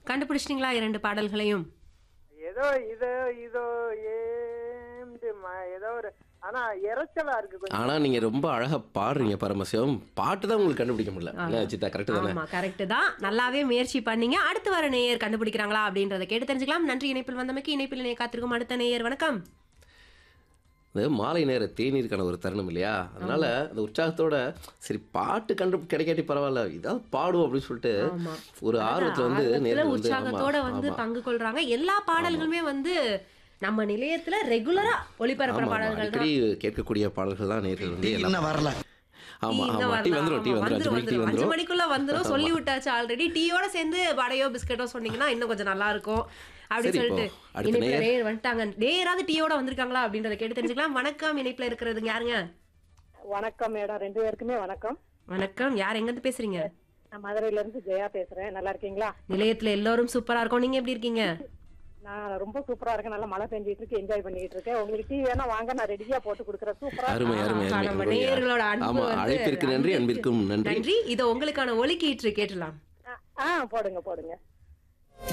கண்டுபிடிச்சிட்டீங்களா இரண்டு பாடல்களையும் ஏதோ இதோ இதோ ஏம்டு ம- ஏதோ ஒரு ஆனா இறைச்சலா இருக்கு கொஞ்சம் ஆனா நீங்க ரொம்ப அழகா பாடுறீங்க பரமசிவம் பாட்டு தான் உங்களுக்கு கண்டுபிடிக்க முடியல என்ன சித்தா கரெக்ட் தானே ஆமா கரெக்ட் தான் நல்லாவே முயற்சி பண்ணீங்க அடுத்து வர நேயர் கண்டுபிடிக்கிறாங்களா அப்படின்றத கேட்டு தெரிஞ்சுக்கலாம் நன்றி இணைப்பில் வந்தமைக்கு இணைப்பில் இணைய காத்திருக்கும் அடுத்த நேயர் வணக்கம் இந்த மாலை நேர தேநீருக்கான ஒரு தருணம் இல்லையா அதனால அந்த உற்சாகத்தோட சரி பாட்டு கண்டு கிடைக்காட்டி பரவாயில்ல இதாவது பாடுவோம் அப்படின்னு சொல்லிட்டு ஆமா. ஒரு ஆர்வத்துல வந்து ஆர்வத்துல, நேரில் வந்து ஆமா, உற்சாகத்தோட வந்து ஆமா. பங்கு கொள்றாங்க எல்லா பாடல்களுமே வந்து நம்ம நிலையத்துல ரெகுலரா ஒளிபரப்புற ஆமா, ஆமா. பாடல்கள் தான் அடிக்கடி கேட்கக்கூடிய பாடல்கள் தான் நேர்கள் வந்து எல்லாம் இன்னும் வரல ஆமா டீ ஆமா இன்னும் டீ வரல. வந்துரும் டீ ஆமா, வந்துரும் அஞ்சு மணிக்கு டீ வந்துரும். அஞ்சு வந்துரும் மணிக்குள்ள வந்துரும் சொல்லி விட்டாச்சு ஆல்ரெடி டீயோட சேர்ந்து வடையோ பிஸ்கட்டோ சொன்னீங்கன்னா இன்னும் கொஞ்சம் நல்லா இருக்கும் அப்படின்னு சரி, இப்போ சொல்லிட்டு அடுத்த இணைப்புல நேயர். நேயர் வந்துட்டாங்க நேயராவது டீயோட வந்திருக்காங்களா அப்படின்றத கேட்டு தெரிஞ்சுக்கலாம் வணக்கம் இணைப்புல இருக்கிறதுங்க யாருங்க வணக்கம் மேடம் ரெண்டு பேருக்குமே வணக்கம் வணக்கம் யார் எங்க இருந்து பேசுறீங்க நான் மதுரையில இருந்து ஜெயா பேசுறேன் நல்லா இருக்கீங்களா நிலையத்துல எல்லாரும் சூப்பரா இருக்கும் நீங்க எப்படி இருக்கீங்க நான் ரொம்ப சூப்பரா இருக்கேன் நல்லா மழை பெஞ்சிட்டு இருக்கு என்ஜாய் பண்ணிட்டு இருக்கேன் உங்களுக்கு டீ வேணா வாங்க நான் ரெடியா போட்டு கொடுக்குறேன் சூப்பரா அருமை அருமை ஆஹா, அருமை நம்ம உங்களுடைய- நேயர்களோட அன்பு ஆமா வந்து அழைப்பிற்கு நன்றி அன்பிற்கும் நன்றி நன்றி இது உங்களுக்கான ஒலி கீற்று கேட்டலாம் ஆ போடுங்க போடுங்க